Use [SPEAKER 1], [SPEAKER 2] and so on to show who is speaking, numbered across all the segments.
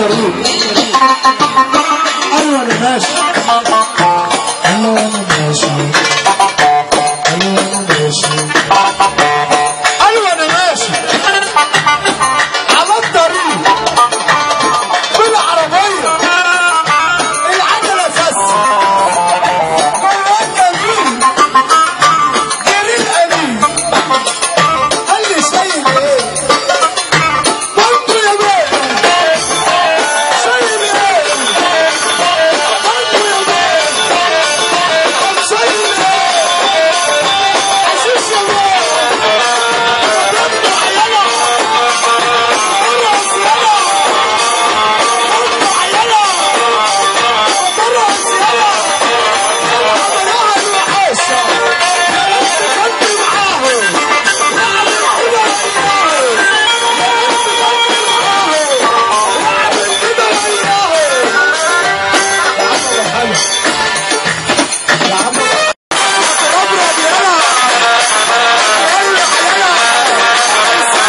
[SPEAKER 1] كريم ايوه انا ماشي ايوه انا ماشي ايوه انا ماشي ايوه انا ماشي على الطريق بالعربيه العجله فسه جوه الجميل جريء قليل قال لي شايل ايه برضه يا بيه شايل ايه برضه يا بيه شايل ايه عشيش يا بيه برضه عيالة برقص يلا برضه عيالة برقص يلا عملوها الوحاشة يا رب خدني معاهم واعمل كده وياهم يا رب خدني معاهم واعمل كده وياهم يا عم يا عم ابرد يلا ولع يلا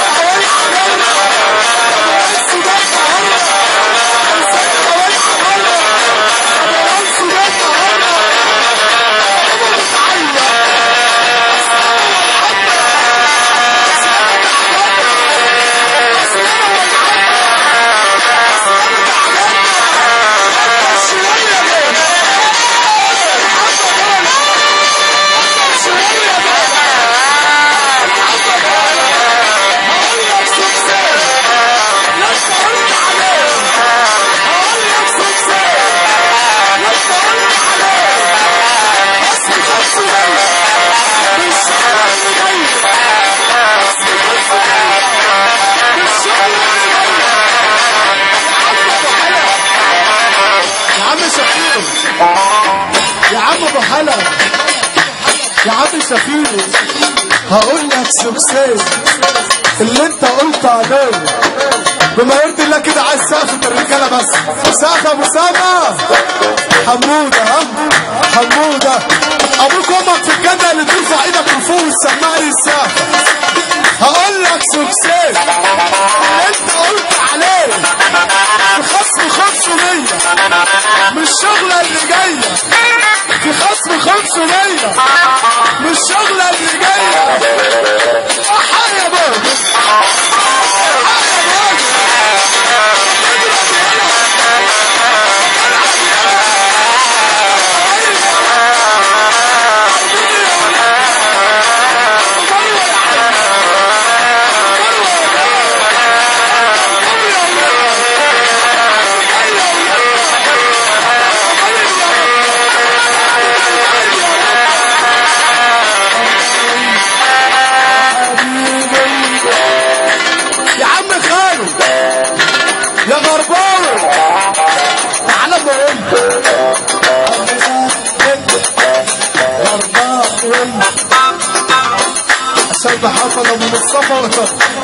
[SPEAKER 1] يا عم شفيق يا عم ابو حلا يا عم شفيق هقول لك سكسيس اللي انت قلت عليه بما يرضي الله كده عايز سقفة الرجالة بس سقف ابو سما حمودة ها حمودة ابوك وامك في الجنة اللي ترفع ايدك لفوق وتسمع لي السقف هقول لك سكسيس اللي انت قلت عليه بخصم 500 مش الشغلة اللي جاية في خصم 500 مش الشغلة اللي جاية أحا يا بابا أحا يا بابا يا عم خالد يا غرباوي تعالى بقول غرباوي عشان بحفل ابو مصطفى